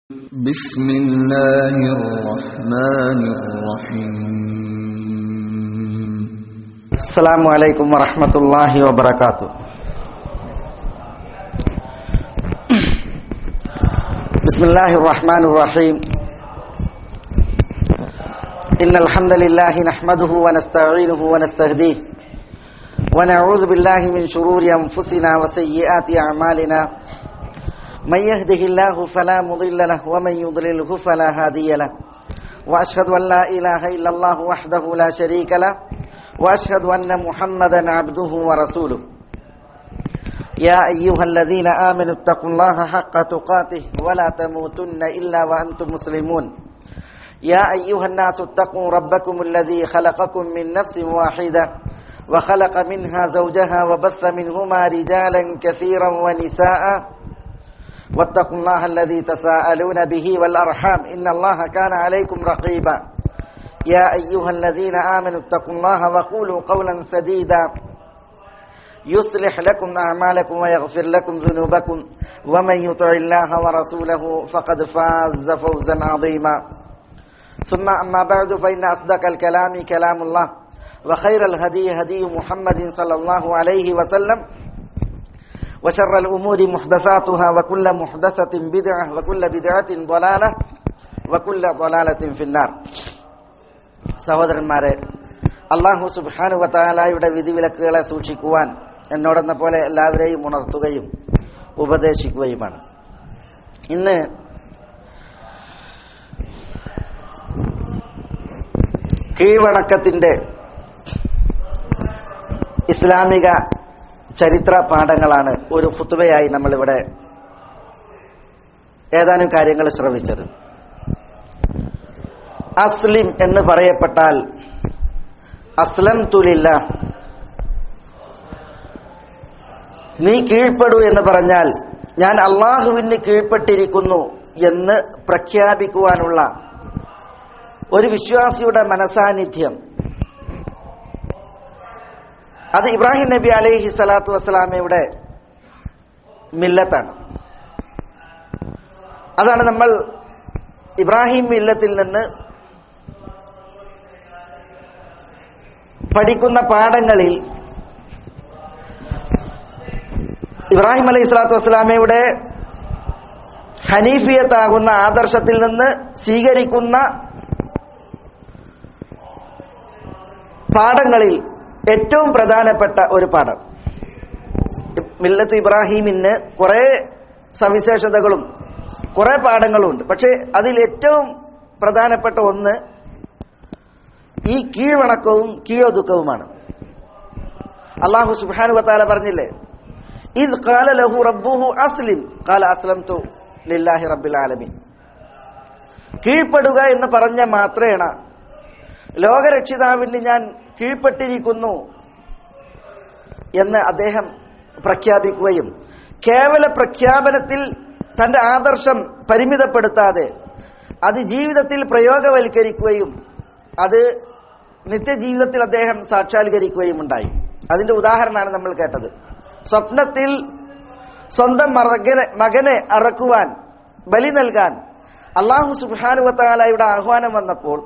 بسم الله الرحمن الرحيم السلام عليكم ورحمة الله وبركاته بسم الله الرحمن الرحيم إن الحمد لله نحمده ونستعينه ونستهديه ونعوذ بالله من شرور أنفسنا وسيئات أعمالنا من يهده الله فلا مضل له ومن يضلله فلا هادي له وأشهد أن لا إله إلا الله وحده لا شريك له واشهد ان محمدا عبده ورسوله يا ايها الذين امنوا اتقوا الله حق تقاته ولا تموتن الا وانتم مسلمون يا ايها الناس اتقوا ربكم الذي خلقكم من نفس واحده وخلق منها زوجها وبث منهما رجالا كثيرا ونساء واتقوا الله الذي تساءلون به والارحام ان الله كان عليكم رقيبا يا أيها الذين آمنوا اتقوا الله وقولوا قولا سديدا يصلح لكم أعمالكم ويغفر لكم ذنوبكم ومن يطع الله ورسوله فقد فاز فوزا عظيما ثم أما بعد فإن أصدق الكلام كلام الله وخير الهدي هدي محمد صلى الله عليه وسلم وشر الأمور محدثاتها وكل محدثة بدعة وكل بدعة ضلالة وكل ضلالة في النار സഹോദരന്മാരെ അള്ളാഹു സുബാനു വത്താലായുടെ വിധിവിലക്കുകളെ സൂക്ഷിക്കുവാൻ എന്നോടെന്ന പോലെ എല്ലാവരെയും ഉണർത്തുകയും ഉപദേശിക്കുകയുമാണ് ഇന്ന് കീഴ്വണക്കത്തിന്റെ ഇസ്ലാമിക ചരിത്ര പാഠങ്ങളാണ് ഒരു ഫുത്തുവയായി നമ്മളിവിടെ ഏതാനും കാര്യങ്ങൾ ശ്രവിച്ചത് അസ്ലിം എന്ന് പറയപ്പെട്ടാൽ അസ്ലം തുലില്ല നീ കീഴ്പ്പെടൂ എന്ന് പറഞ്ഞാൽ ഞാൻ അള്ളാഹുവിന് കീഴ്പ്പെട്ടിരിക്കുന്നു എന്ന് പ്രഖ്യാപിക്കുവാനുള്ള ഒരു വിശ്വാസിയുടെ മനസാന്നിധ്യം അത് ഇബ്രാഹിം നബി അലൈഹി സ്വലാത്തു വസ്സലാമയുടെ മില്ലത്താണ് അതാണ് നമ്മൾ ഇബ്രാഹിം മില്ലത്തിൽ നിന്ന് പഠിക്കുന്ന പാഠങ്ങളിൽ ഇബ്രാഹിം അലൈഹി സ്വലാത്തു വസ്സലാമയുടെ ഹനീഫിയത്താകുന്ന ആദർശത്തിൽ നിന്ന് സ്വീകരിക്കുന്ന പാഠങ്ങളിൽ ഏറ്റവും പ്രധാനപ്പെട്ട ഒരു പാഠം മില്ലത്ത് ഇബ്രാഹിമിന് കുറെ സവിശേഷതകളും കുറെ പാഠങ്ങളും ഉണ്ട് പക്ഷേ അതിൽ ഏറ്റവും പ്രധാനപ്പെട്ട ഒന്ന് ഈ കീഴ്വണക്കവും കീഴൊതുക്കവുമാണ് അള്ളാഹു സുബാനു വത്താല പറഞ്ഞില്ലേ ഇത് കാല ലഹു റബ്ബുഹു അസ്ലിം കാല അസ്ലം തു ലില്ലാഹി റബ്ബിൽ ആലമീൻ കീഴ്പ്പെടുക എന്ന് പറഞ്ഞ മാത്രേണ ലോകരക്ഷിതാവിന് ഞാൻ കീഴ്പ്പെട്ടിരിക്കുന്നു എന്ന് അദ്ദേഹം പ്രഖ്യാപിക്കുകയും കേവല പ്രഖ്യാപനത്തിൽ തന്റെ ആദർശം പരിമിതപ്പെടുത്താതെ അത് ജീവിതത്തിൽ പ്രയോഗവൽക്കരിക്കുകയും അത് നിത്യജീവിതത്തിൽ അദ്ദേഹം സാക്ഷാത്കരിക്കുകയും ഉണ്ടായി അതിന്റെ ഉദാഹരണമാണ് നമ്മൾ കേട്ടത് സ്വപ്നത്തിൽ സ്വന്തം മകനെ മകനെ അറക്കുവാൻ ബലി നൽകാൻ അള്ളാഹു സുബാനുവത്താലയുടെ ആഹ്വാനം വന്നപ്പോൾ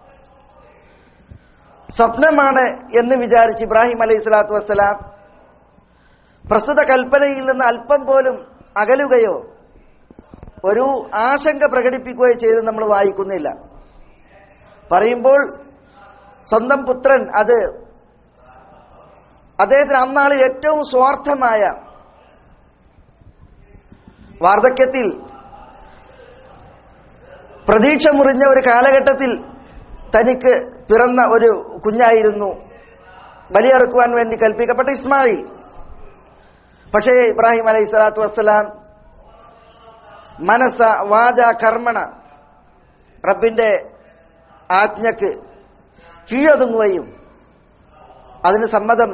സ്വപ്നമാണ് എന്ന് വിചാരിച്ച് ഇബ്രാഹിം അലൈഹി സ്വലാത്തു വസ്സലാം പ്രസ്തുത കൽപ്പനയിൽ നിന്ന് അല്പം പോലും അകലുകയോ ഒരു ആശങ്ക പ്രകടിപ്പിക്കുകയോ ചെയ്ത് നമ്മൾ വായിക്കുന്നില്ല പറയുമ്പോൾ സ്വന്തം പുത്രൻ അത് അദ്ദേഹത്തിന് അന്നാളിൽ ഏറ്റവും സ്വാർത്ഥമായ വാർദ്ധക്യത്തിൽ പ്രതീക്ഷ മുറിഞ്ഞ ഒരു കാലഘട്ടത്തിൽ തനിക്ക് പിറന്ന ഒരു കുഞ്ഞായിരുന്നു ബലിയെറുക്കുവാൻ വേണ്ടി കൽപ്പിക്കപ്പെട്ട ഇസ്മായിൽ പക്ഷേ ഇബ്രാഹിം അലൈഹി സ്വലാത്തു വസ്സലാം മനസ്സ വാച കർമ്മണ റബ്ബിന്റെ ആജ്ഞക്ക് കീഴൊതുങ്ങുകയും അതിന് സമ്മതം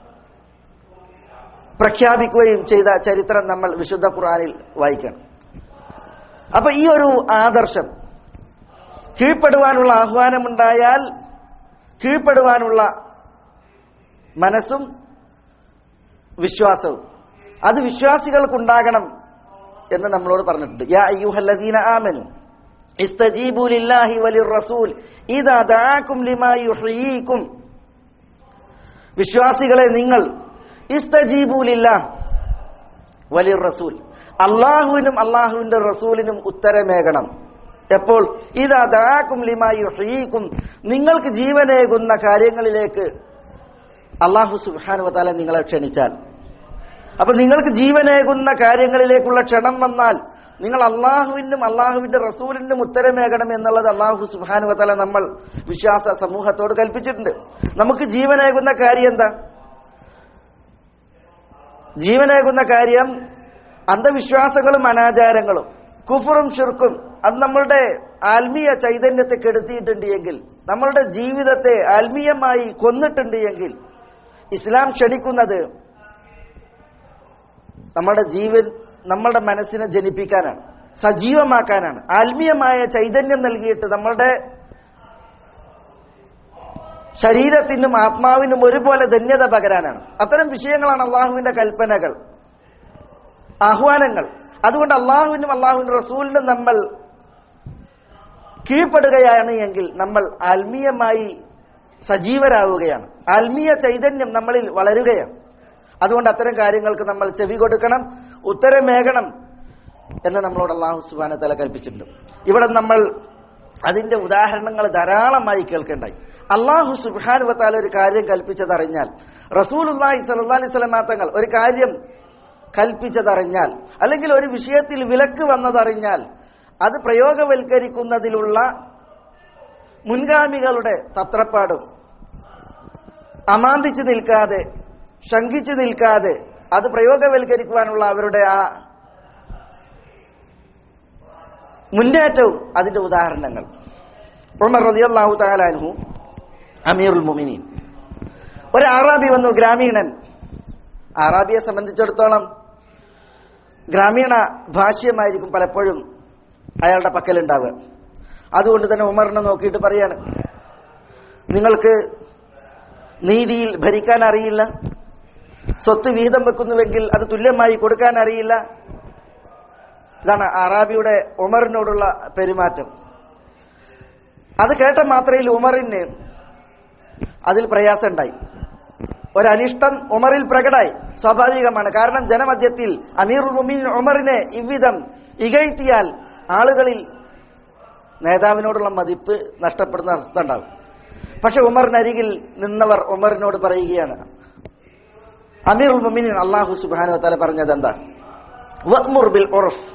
പ്രഖ്യാപിക്കുകയും ചെയ്ത ചരിത്രം നമ്മൾ വിശുദ്ധ ഖുർആനിൽ വായിക്കണം അപ്പൊ ഈ ഒരു ആദർശം കീഴ്പ്പെടുവാനുള്ള ആഹ്വാനമുണ്ടായാൽ കീഴ്പ്പെടുവാനുള്ള മനസ്സും വിശ്വാസവും അത് വിശ്വാസികൾക്കുണ്ടാകണം എന്ന് നമ്മളോട് പറഞ്ഞിട്ടുണ്ട് യാ അയ്യുഹല്ലദീന ആമനു ഇസ്തജീബു ലില്ലാഹി വലിർ റസൂൽ ഇദാ ദആകും ലിമാ യുഹ്യീകും വിശ്വാസികളെ നിങ്ങൾ ഇസ്തജീബു ലില്ലാഹ് വലിർ റസൂൽ അള്ളാഹുവിനും അള്ളാഹുവിന്റെ റസൂലിനും ഉത്തരമേകണം എപ്പോൾ ഇതാ ദാക്കും ലിമായി ഹീക്കും നിങ്ങൾക്ക് ജീവനേകുന്ന കാര്യങ്ങളിലേക്ക് അള്ളാഹു സുബാനുവതാല നിങ്ങളെ ക്ഷണിച്ചാൽ അപ്പൊ നിങ്ങൾക്ക് ജീവനേകുന്ന കാര്യങ്ങളിലേക്കുള്ള ക്ഷണം വന്നാൽ നിങ്ങൾ അള്ളാഹുവിനും അള്ളാഹുവിന്റെ റസൂലിനും ഉത്തരമേകണം എന്നുള്ളത് അള്ളാഹു സുബാനുവതാല നമ്മൾ വിശ്വാസ സമൂഹത്തോട് കൽപ്പിച്ചിട്ടുണ്ട് നമുക്ക് ജീവനേകുന്ന കാര്യം എന്താ ജീവനേകുന്ന കാര്യം അന്ധവിശ്വാസങ്ങളും അനാചാരങ്ങളും കുഫറും ഷിർക്കും അത് നമ്മളുടെ ആത്മീയ ചൈതന്യത്തെ കെടുത്തിയിട്ടുണ്ട് എങ്കിൽ നമ്മളുടെ ജീവിതത്തെ ആത്മീയമായി കൊന്നിട്ടുണ്ട് എങ്കിൽ ഇസ്ലാം ക്ഷണിക്കുന്നത് നമ്മുടെ ജീവൻ നമ്മളുടെ മനസ്സിനെ ജനിപ്പിക്കാനാണ് സജീവമാക്കാനാണ് ആത്മീയമായ ചൈതന്യം നൽകിയിട്ട് നമ്മളുടെ ശരീരത്തിനും ആത്മാവിനും ഒരുപോലെ ധന്യത പകരാനാണ് അത്തരം വിഷയങ്ങളാണ് അള്ളാഹുവിന്റെ കൽപ്പനകൾ ആഹ്വാനങ്ങൾ അതുകൊണ്ട് അള്ളാഹുവിനും അള്ളാഹുവിന്റെ റസൂലിനും നമ്മൾ കീഴ്പ്പെടുകയാണ് എങ്കിൽ നമ്മൾ ആത്മീയമായി സജീവരാവുകയാണ് ആത്മീയ ചൈതന്യം നമ്മളിൽ വളരുകയാണ് അതുകൊണ്ട് അത്തരം കാര്യങ്ങൾക്ക് നമ്മൾ ചെവി കൊടുക്കണം ഉത്തരമേകണം എന്ന് നമ്മളോട് അള്ളാഹു സുബാന തല കൽപ്പിച്ചിട്ടുണ്ട് ഇവിടെ നമ്മൾ അതിന്റെ ഉദാഹരണങ്ങൾ ധാരാളമായി കേൾക്കേണ്ടായി അള്ളാഹു സുബാനുവത്താല ഒരു കാര്യം കൽപ്പിച്ചതറിഞ്ഞാൽ റസൂലുല്ലാഹി സല്ലല്ലാഹി അലൈഹി വസല്ലം തങ്ങൾ ഒരു കാര്യം കൽപ്പിച്ചതറിഞ്ഞാൽ അല്ലെങ്കിൽ ഒരു വിഷയത്തിൽ വിലക്ക് വന്നതറിഞ്ഞാൽ അത് പ്രയോഗവൽക്കരിക്കുന്നതിലുള്ള മുൻഗാമികളുടെ തത്രപ്പാടും അമാന്തിച്ചു നിൽക്കാതെ ശങ്കിച്ചു നിൽക്കാതെ അത് പ്രയോഗവൽക്കരിക്കുവാനുള്ള അവരുടെ ആ മുന്നേറ്റവും അതിന്റെ ഉദാഹരണങ്ങൾ ഉമർ റളിയല്ലാഹു തആലാൻഹു അമീറുൽ മുമിനീൻ ഒരു ആറാബി വന്നു ഗ്രാമീണൻ ആറാബിയെ സംബന്ധിച്ചിടത്തോളം ഗ്രാമീണ ഭാഷ്യമായിരിക്കും പലപ്പോഴും അയാളുടെ പക്കലുണ്ടാവുക അതുകൊണ്ട് തന്നെ ഉമറിനെ നോക്കിയിട്ട് പറയാണ് നിങ്ങൾക്ക് നീതിയിൽ ഭരിക്കാൻ അറിയില്ല സ്വത്ത് വീതം വെക്കുന്നുവെങ്കിൽ അത് തുല്യമായി കൊടുക്കാൻ അറിയില്ല ഇതാണ് അറാബിയുടെ ഉമറിനോടുള്ള പെരുമാറ്റം അത് കേട്ട മാത്രയിൽ ഉമറിന് അതിൽ പ്രയാസമുണ്ടായി ഒരനിഷ്ടം ഉമറിൽ പ്രകടായി സ്വാഭാവികമാണ് കാരണം ജനമധ്യത്തിൽ അമീറുൽ മുമീൻ ഉമറിനെ ഇவ்விധം ഇകഴ്ത്തിയാൽ ആളുകളിൽ നേതാവിനോടുള്ള മതിപ്പ് നഷ്ടപ്പെടുന്ന അവസ്ഥ ഉണ്ടാവും പക്ഷെ ഉമറിനരികിൽ നിന്നവർ ഉമറിനോട് പറയുകയാണ് അമീറുൽ മുമീൻ അള്ളാഹു സുബാനോ തല പറഞ്ഞത് എന്താ വഅ്മുർ ബിൽ ഉർഫ്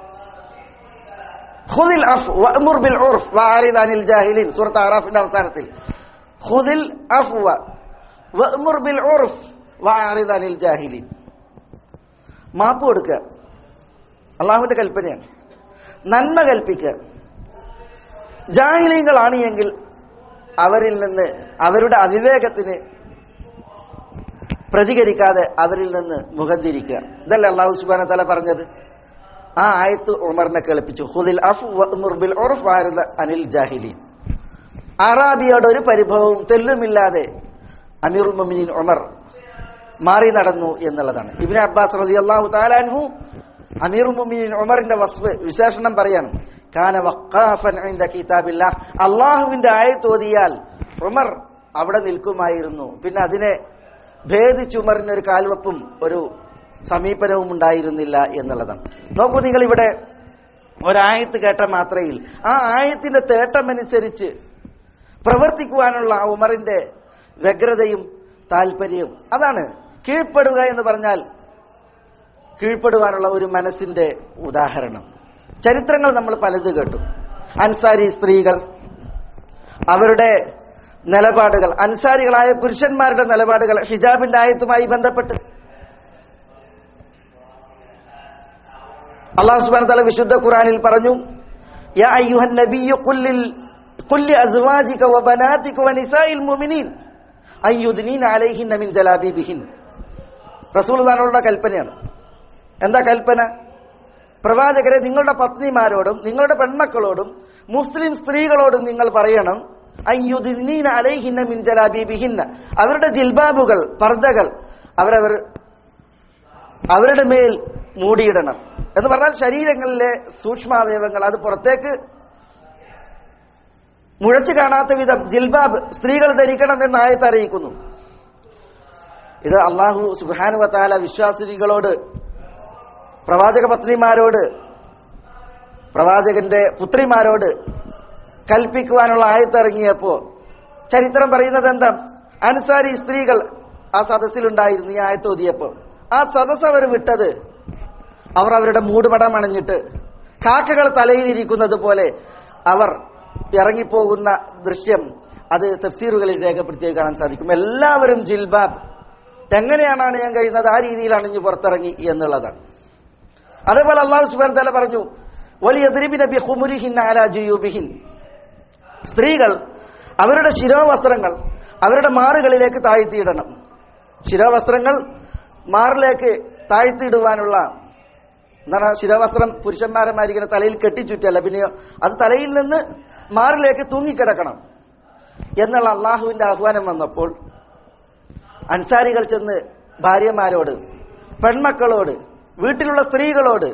ഖുദിൽ അഫ് വഅ്മുർ ബിൽ ഉർഫ് വഅരിദ് അനിൽ ജാഹിലിൻ സൂറത്ത് അറാഫിന്റെ അവസാനത്തിൽ ഖുദിൽ അഫ്വ വഅ്മുർ ബിൽ ഉർഫ് വഅരിദ് അനിൽ ജാഹിലിൻ മാപ്പ് കൊടുക്കുക അള്ളാഹുവിന്റെ കൽപ്പനയാണ് നന്മ കൽപ്പിക്കുക ജാഹിലീങ്ങളാണ് എങ്കിൽ അവരിൽ നിന്ന് അവരുടെ അവിവേകത്തിന് പ്രതികരിക്കാതെ അവരിൽ നിന്ന് മുഖം തിരിക്കുക ഇതല്ലേ അള്ളാഹു സുബാന തല പറഞ്ഞത് ആ ആയത്ത് ഉമറിനെ കേൾപ്പിച്ചു ഹുദിൽ അഫ് വഅ്മുർ ബിൽ ഉർഫ് വഅരിദ് അനിൽ ജാഹിലീൻ അറാബിയോട് ഒരു പരിഭവവും തെല്ലുമില്ലാതെ അമീറുൽ മുമിനീൻ ഉമർ മാറി നടന്നു എന്നുള്ളതാണ് ഇബിന് അബ്ബാസ് റതി അള്ളാഹു താലാൻഹു അമീറുൽ മുമിനീൻ ഉമറിന്റെ വസ്ഫ് വിശേഷണം പറയാണ് കാന വഖാഫൻ ഇൻദ കിതാബില്ലാഹ് അള്ളാഹുവിന്റെ ആയത്ത് ഓതിയാൽ ഉമർ അവിടെ നിൽക്കുമായിരുന്നു പിന്നെ അതിനെ ഭേദിച്ച് ഉമറിന് ഒരു കാൽവപ്പും ഒരു സമീപനവും ഉണ്ടായിരുന്നില്ല എന്നുള്ളതാണ് നോക്കൂ നിങ്ങൾ ഇവിടെ ഒരായത്ത് കേട്ട മാത്രയിൽ ആ ആയത്തിന്റെ തേട്ടമനുസരിച്ച് പ്രവർത്തിക്കുവാനുള്ള ആ ഉമറിന്റെ വ്യഗ്രതയും താല്പര്യവും അതാണ് കീഴ്പ്പെടുക എന്ന് പറഞ്ഞാൽ കീഴ്പ്പെടുവാനുള്ള ഒരു മനസ്സിന്റെ ഉദാഹരണം ചരിത്രങ്ങൾ നമ്മൾ പലത് കേട്ടു അൻസാരി സ്ത്രീകൾ അവരുടെ നിലപാടുകൾ അൻസാരികളായ പുരുഷന്മാരുടെ നിലപാടുകൾ ഹിജാബിന്റെ ആയത്തുമായി ബന്ധപ്പെട്ട് അള്ളാഹു സുബാന തല വിശുദ്ധ ഖുറാനിൽ പറഞ്ഞു യാ അയ്യുഹൻ നബിയ്യു ഖുല്ലിൽ ഖുല്ലി അസ്വാജിക വബനാതിക വനിസാഇൽ മുഅ്മിനീൻ അയ്യുദ്നീന അലൈഹിന്ന മിൻ ജലാബീബിഹിൻ റസൂലുള്ളാഹിയുടെ കൽപ്പനയാണ് എന്താ കൽപ്പന പ്രവാചകരെ നിങ്ങളുടെ പത്നിമാരോടും നിങ്ങളുടെ പെൺമക്കളോടും മുസ്ലിം സ്ത്രീകളോടും നിങ്ങൾ പറയണം അയ്യുദ്നീന അലൈഹിന്ന മിൻ ജലാബീബിഹിന്ന അവരുടെ ജിൽബാബുകൾ പർദ്ദകൾ അവരവർ അവരുടെ മേൽ മൂടിയിടണം എന്ന് പറഞ്ഞാൽ ശരീരങ്ങളിലെ സൂക്ഷ്മാവയവങ്ങൾ അത് പുറത്തേക്ക് മുഴച്ചു കാണാത്ത വിധം ജിൽബാബ് സ്ത്രീകൾ ധരിക്കണം എന്ന് ആയത്ത് അറിയിക്കുന്നു ഇത് അള്ളാഹു സുബാനുവത്താല വിശ്വാസിനികളോട് പ്രവാചക പത്നിമാരോട് പ്രവാചകന്റെ പുത്രിമാരോട് കൽപ്പിക്കുവാനുള്ള ആയത്തിറങ്ങിയപ്പോ ചരിത്രം പറയുന്നത് എന്താ അൻസാരി സ്ത്രീകൾ ആ സദസ്സിലുണ്ടായിരുന്നു ഈ ആയത്തോതിയപ്പോ ആ സദസ്സ് അവർ വിട്ടത് അവർ അവരുടെ മൂടുപടം അണഞ്ഞിട്ട് കാക്കകൾ തലയിലിരിക്കുന്നത് പോലെ അവർ ഇറങ്ങിപ്പോകുന്ന ദൃശ്യം അത് തഫ്സീറുകളിൽ രേഖപ്പെടുത്തിയത് കാണാൻ സാധിക്കും എല്ലാവരും ജിൽബാബ് എങ്ങനെയാണ് അണിയാൻ കഴിയുന്നത് ആ രീതിയിൽ അണിഞ്ഞു പുറത്തിറങ്ങി എന്നുള്ളതാണ് അതേപോലെ അള്ളാഹു സുബാൻ തല പറഞ്ഞു വലിയ നബി ഹുമുരിഹിൻ ആലാ ജുയൂബിഹിൻ സ്ത്രീകൾ അവരുടെ ശിരോവസ്ത്രങ്ങൾ അവരുടെ മാറുകളിലേക്ക് താഴ്ത്തിയിടണം ശിരോവസ്ത്രങ്ങൾ മാറിലേക്ക് താഴ്ത്തിയിടുവാനുള്ള എന്താണ് ശിരോവസ്ത്രം പുരുഷന്മാരെ മാരിക്കുന്ന തലയിൽ കെട്ടിച്ചുറ്റല്ല പിന്നെയോ അത് തലയിൽ നിന്ന് മാറിലേക്ക് തൂങ്ങിക്കിടക്കണം എന്നുള്ള അള്ളാഹുവിന്റെ ആഹ്വാനം വന്നപ്പോൾ അൻസാരികൾ ചെന്ന് ഭാര്യമാരോട് പെൺമക്കളോട് വീട്ടിലുള്ള സ്ത്രീകളോട്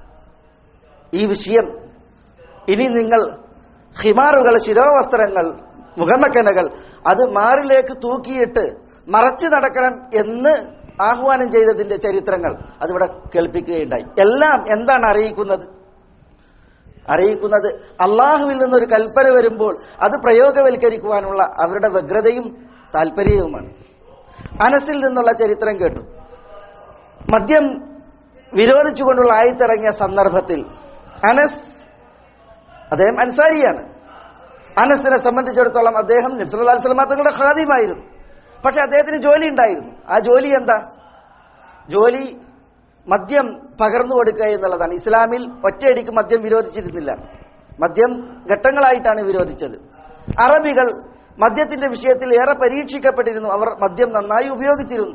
ഈ വിഷയം ഇനി നിങ്ങൾ ഹിമാറുകൾ ശിരോവസ്ത്രങ്ങൾ മുഖമക്കനകൾ അത് മാറിലേക്ക് തൂക്കിയിട്ട് മറച്ചു നടക്കണം എന്ന് ആഹ്വാനം ചെയ്തതിന്റെ ചരിത്രങ്ങൾ അതിവിടെ കേൾപ്പിക്കുകയുണ്ടായി എല്ലാം എന്താണ് അറിയിക്കുന്നത് അറിയിക്കുന്നത് അള്ളാഹുവിൽ നിന്നൊരു കൽപ്പന വരുമ്പോൾ അത് പ്രയോഗവൽക്കരിക്കുവാനുള്ള അവരുടെ വ്യഗ്രതയും താല്പര്യവുമാണ് അനസിൽ നിന്നുള്ള ചരിത്രം കേട്ടു മദ്യം വിരോധിച്ചുകൊണ്ടുള്ള ആയത്തിറങ്ങിയ സന്ദർഭത്തിൽ അനസ് അദ്ദേഹം അൻസാരിയാണ് അനസിനെ സംബന്ധിച്ചിടത്തോളം അദ്ദേഹം നബ്സല്ലാ സ്വലമ തങ്ങളുടെ ഖാദിമായിരുന്നു പക്ഷെ അദ്ദേഹത്തിന് ജോലി ഉണ്ടായിരുന്നു ആ ജോലി എന്താ ജോലി മദ്യം പകർന്നു കൊടുക്കുക എന്നുള്ളതാണ് ഇസ്ലാമിൽ ഒറ്റയടിക്ക് മദ്യം വിരോധിച്ചിരുന്നില്ല മദ്യം ഘട്ടങ്ങളായിട്ടാണ് വിരോധിച്ചത് അറബികൾ മദ്യത്തിന്റെ വിഷയത്തിൽ ഏറെ പരീക്ഷിക്കപ്പെട്ടിരുന്നു അവർ മദ്യം നന്നായി ഉപയോഗിച്ചിരുന്നു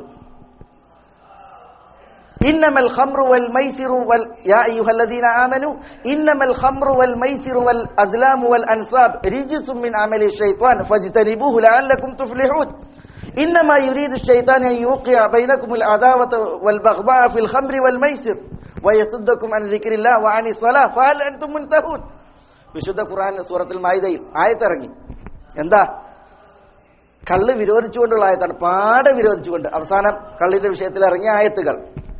إنما الخمر والميسر وال... يا أيها الذين آمنوا إنما الخمر والميسر والأزلام والأنصاب رجس من عمل الشيطان فاجتنبوه لعلكم تفلحون إنما يريد الشيطان أن يوقع بينكم العداوة والبغضاء في الخمر والميسر ويصدكم عن ذكر الله وعن الصلاة فهل أنتم منتهون വിശുദ്ധ ഖുർആൻ സൂറത്തിൽ മായിദയിൽ ആയത്തിറങ്ങി എന്താ കള്ള് വിരോധിച്ചുകൊണ്ടുള്ള ആയത്താണ് പാടെ വിരോധിച്ചുകൊണ്ട് അവസാനം കള്ളിന്റെ വിഷയത്തിൽ ഇറങ്ങിയ ആയത്തുകൾ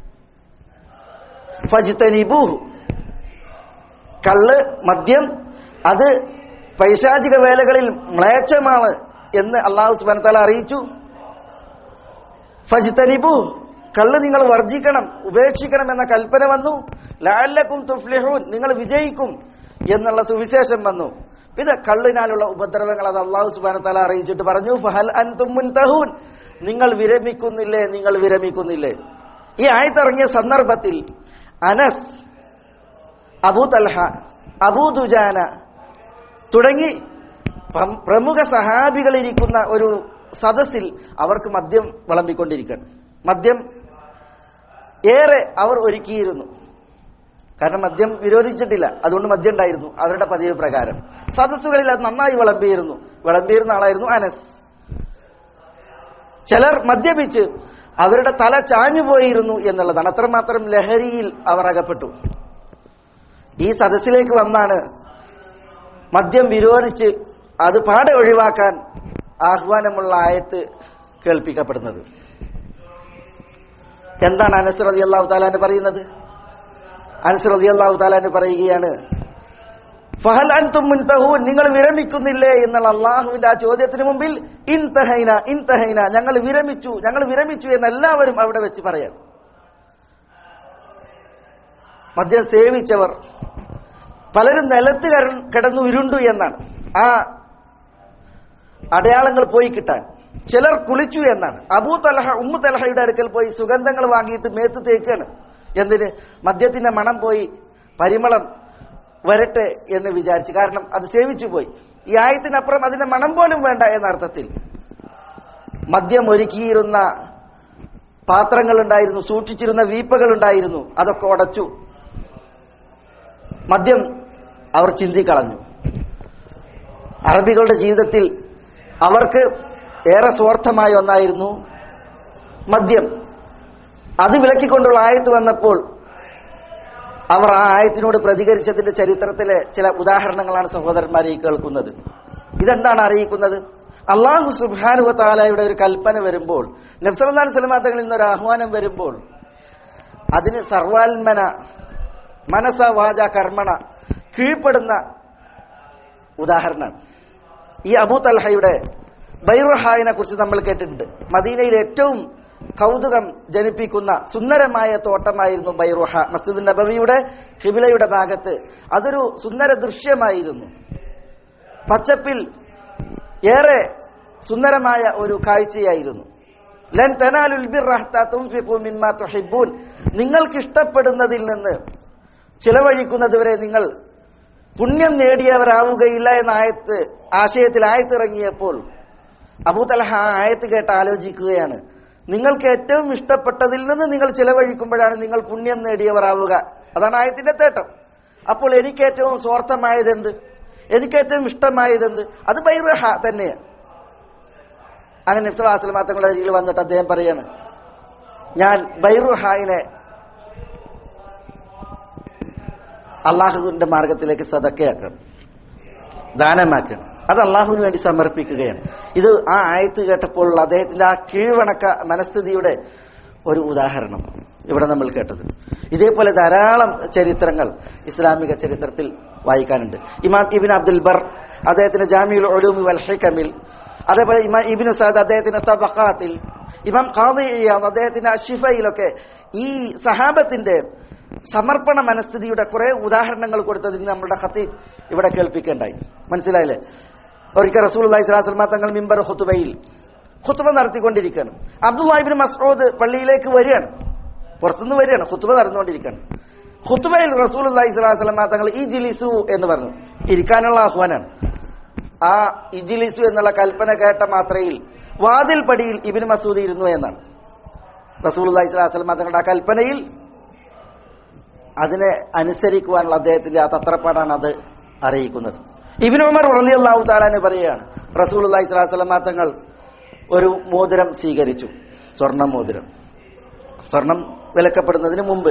ഫജിത്തനിബൂഹു കള്ള് മദ്യം അത് പൈശാചിക വേലകളിൽ മ്ലേച്ഛമാണ് എന്ന് അള്ളാഹു സുബാനത്താല അറിയിച്ചു ഫജിത്തനിബു കള്ള് നിങ്ങൾ വർജിക്കണം ഉപേക്ഷിക്കണം എന്ന കൽപ്പന വന്നു ലാലക്കും തുഫ്ലിഹൂൻ നിങ്ങൾ വിജയിക്കും എന്നുള്ള സുവിശേഷം വന്നു പിന്നെ കള്ളിനാലുള്ള ഉപദ്രവങ്ങൾ അത് അള്ളാഹു സുബാനത്താല അറിയിച്ചിട്ട് പറഞ്ഞു ഫഹൽ അൻതും മുൻതഹൂൻ നിങ്ങൾ വിരമിക്കുന്നില്ലേ നിങ്ങൾ വിരമിക്കുന്നില്ലേ ഈ ആയത്തിറങ്ങിയ സന്ദർഭത്തിൽ അനസ് അബൂ തൽഹ അബൂ ദുജാന തുടങ്ങി പ്രം- പ്രമുഖ സഹാബികളിരിക്കുന്ന ഒരു സദസ്സിൽ അവർക്ക് മദ്യം വിളമ്പിക്കൊണ്ടിരിക്കണം മദ്യം ഏറെ അവർ ഒരുക്കിയിരുന്നു കാരണം മദ്യം വിരോധിച്ചിട്ടില്ല അതുകൊണ്ട് മദ്യം ഉണ്ടായിരുന്നു അവരുടെ പതിവ് പ്രകാരം സദസ്സുകളിൽ അത് നന്നായി വിളമ്പിയിരുന്നു വിളമ്പിയിരുന്ന ആളായിരുന്നു അനസ് ചിലർ മദ്യപിച്ച് അവരുടെ തല ചാഞ്ഞുപോയിരുന്നു എന്നുള്ളതാണ് അത്രമാത്രം ലഹരിയിൽ അവർ അകപ്പെട്ടു ഈ സദസ്സിലേക്ക് വന്നാണ് മദ്യം വിരോധിച്ച് അത് പാടെ ഒഴിവാക്കാൻ ആഹ്വാനമുള്ള ആയത്ത് കേൾപ്പിക്കപ്പെടുന്നത് എന്താണ് അനസ് റതി അള്ളാഹു താലാന് പറയുന്നത് അനസ് റതി അള്ളാഹു താലാന് പറയുകയാണ് ഫഹൽ അൻതും മുൻതഹൂൻ നിങ്ങൾ വിരമിക്കുന്നില്ലേ എന്നുള്ള അള്ളാഹുവിന്റെ ആ ചോദ്യത്തിന് മുമ്പിൽ ഇൻതഹൈന ഇൻതഹൈന ഞങ്ങൾ വിരമിച്ചു ഞങ്ങൾ വിരമിച്ചു എന്ന് എല്ലാവരും അവിടെ വെച്ച് പറയാം മദ്യം സേവിച്ചവർ പലരും നിലത്ത് കര- കിടന്നു ഉരുണ്ടു എന്നാണ് ആ അടയാളങ്ങൾ പോയി കിട്ടാൻ ചിലർ കുളിച്ചു എന്നാണ് അബൂ തലഹ ഉമ്മു തലഹയുടെ അടുക്കൽ പോയി സുഗന്ധങ്ങൾ വാങ്ങിയിട്ട് മേത്ത് തേക്കാണ് എന്തിന് മദ്യത്തിന്റെ മണം പോയി പരിമളം വരട്ടെ എന്ന് വിചാരിച്ചു കാരണം അത് സേവിച്ചു പോയി ഈ ആയത്തിനപ്പുറം അതിന്റെ മണം പോലും വേണ്ട എന്ന അർത്ഥത്തിൽ മദ്യം ഒരുക്കിയിരുന്ന പാത്രങ്ങൾ ഉണ്ടായിരുന്നു സൂക്ഷിച്ചിരുന്ന വീപ്പകൾ ഉണ്ടായിരുന്നു അതൊക്കെ ഉടച്ചു മദ്യം അവർ ചിന്തിക്കളഞ്ഞു അറബികളുടെ ജീവിതത്തിൽ അവർക്ക് ഏറെ സ്വാർത്ഥമായ ഒന്നായിരുന്നു മദ്യം അത് വിലക്കിക്കൊണ്ടുള്ള ആയത്ത് വന്നപ്പോൾ അവർ ആ ആയത്തിനോട് പ്രതികരിച്ചതിന്റെ ചരിത്രത്തിലെ ചില ഉദാഹരണങ്ങളാണ് സഹോദരന്മാരെ ഈ കേൾക്കുന്നത് ഇതെന്താണ് അറിയിക്കുന്നത് അള്ളാഹു സുബാനുവ താലയുടെ ഒരു കൽപ്പന വരുമ്പോൾ നബ്സലാൻ സലമാ തങ്ങളിൽ നിന്നൊരു ആഹ്വാനം വരുമ്പോൾ അതിന് സർവാത്മന മനസ വാച കർമ്മണ കീഴ്പ്പെടുന്ന ഉദാഹരണമാണ് ഈ അബൂ തൽഹയുടെ ബൈറുഹായിനെ കുറിച്ച് നമ്മൾ കേട്ടിട്ടുണ്ട് മദീനയിൽ ഏറ്റവും കൗതുകം ജനിപ്പിക്കുന്ന സുന്ദരമായ തോട്ടമായിരുന്നു ബൈറുഹ മസ്ജിദ് നബവിയുടെ ഹിബിലയുടെ ഭാഗത്ത് അതൊരു സുന്ദര ദൃശ്യമായിരുന്നു പച്ചപ്പിൽ ഏറെ സുന്ദരമായ ഒരു കാഴ്ചയായിരുന്നു ലൻ തനാലുൽ ബിർറ ഹത്താ തുൻഫിഖൂ മിമ്മാ തുഹിബ്ബൂൻ നിങ്ങൾക്ക് ഇഷ്ടപ്പെടുന്നതിൽ നിന്ന് ചിലവഴിക്കുന്നത് വരെ നിങ്ങൾ പുണ്യം നേടിയവരാവുകയില്ല എന്ന ആയത്ത് ആശയത്തിൽ ആയത്തിറങ്ങിയപ്പോൾ അബൂതലഹ ആ ആയത്ത് കേട്ട് ആലോചിക്കുകയാണ് നിങ്ങൾക്ക് ഏറ്റവും ഇഷ്ടപ്പെട്ടതിൽ നിന്ന് നിങ്ങൾ ചിലവഴിക്കുമ്പോഴാണ് നിങ്ങൾ പുണ്യം നേടിയവരാവുക അതാണ് ആയത്തിന്റെ തേട്ടം അപ്പോൾ എനിക്ക് ഏറ്റവും സ്വാർത്ഥമായതെന്ത് എനിക്ക് ഏറ്റവും ഇഷ്ടമായതെന്ത് അത് ബൈറഹ തന്നെയാണ് അങ്ങനെ ഇസ്ലാസ്ലമാ തങ്ങളുടെ അരികിൽ വന്നിട്ട് അദ്ദേഹം പറയാണ് ഞാൻ ബൈറുഹായിനെ അള്ളാഹുവിന്റെ മാർഗത്തിലേക്ക് സതക്കയാക്കണം ദാനമാക്കണം അത് അള്ളാഹുവിന് വേണ്ടി സമർപ്പിക്കുകയാണ് ഇത് ആ ആയത്ത് കേട്ടപ്പോൾ അദ്ദേഹത്തിന്റെ ആ കീഴ്വണക്ക മനസ്ഥിതിയുടെ ഒരു ഉദാഹരണം ഇവിടെ നമ്മൾ കേട്ടത് ഇതേപോലെ ധാരാളം ചരിത്രങ്ങൾ ഇസ്ലാമിക ചരിത്രത്തിൽ വായിക്കാനുണ്ട് ഇമാം ഇബിൻ അബ്ദുൽ ബർ അദ്ദേഹത്തിന്റെ ജാമിയുൽ ഒലൂമി വൽ ഹിക്കമിൽ അതേപോലെ ഇമാം ഇബിൻ സാദ് അദ്ദേഹത്തിന്റെ തബഖാത്തിൽ ഇമാം ഖാദി ഇയാദ് അദ്ദേഹത്തിന്റെ അഷിഫയിലൊക്കെ ഈ സഹാബത്തിന്റെ സമർപ്പണ മനസ്ഥിതിയുടെ കുറെ ഉദാഹരണങ്ങൾ കൊടുത്തത് ഇന്ന് നമ്മുടെ ഖത്തീബ് ഇവിടെ കേൾപ്പിക്കേണ്ടായി മനസ്സിലായില്ലേ ഒരിക്കൽ റസൂൽ അള്ളഹി സ്വലാസ്ലമ തങ്ങൾ മിമ്പർ ഹുത്തുബയിൽ ഹുത്തുബ നടത്തിക്കൊണ്ടിരിക്കുകയാണ് അബ്ദുല്ലാഹിബിൻ മസ്ഊദ് പള്ളിയിലേക്ക് വരികയാണ് പുറത്തുനിന്ന് വരികയാണ് ഹുത്തുബ നടന്നുകൊണ്ടിരിക്കുകയാണ് ഹുത്തുബയിൽ റസൂൽ അള്ളഹി സ്വലാസ്ലമ തങ്ങൾ ഈ ജിലിസു എന്ന് പറഞ്ഞു ഇരിക്കാനുള്ള ആഹ്വാനാണ് ആ ഇജിലിസു എന്നുള്ള കൽപ്പന കേട്ട മാത്രയിൽ വാതിൽ പടിയിൽ ഇബിൻ മസൂദ് ഇരുന്നു എന്നാണ് റസൂൽ അള്ളഹി സ്വലാസ്ലമ തങ്ങളുടെ ആ കൽപ്പനയിൽ അതിനെ അനുസരിക്കുവാനുള്ള അദ്ദേഹത്തിന്റെ ആ തത്രപ്പാടാണ് അത് അറിയിക്കുന്നത് ഇബിൻ ഉമർ റലി അള്ളാഹു താലാന് പറയുകയാണ് റസൂൽ അള്ളഹി സ്വലാസ്ലമ തങ്ങൾ ഒരു മോതിരം സ്വീകരിച്ചു സ്വർണ്ണ മോതിരം സ്വർണം വിലക്കപ്പെടുന്നതിന് മുമ്പ്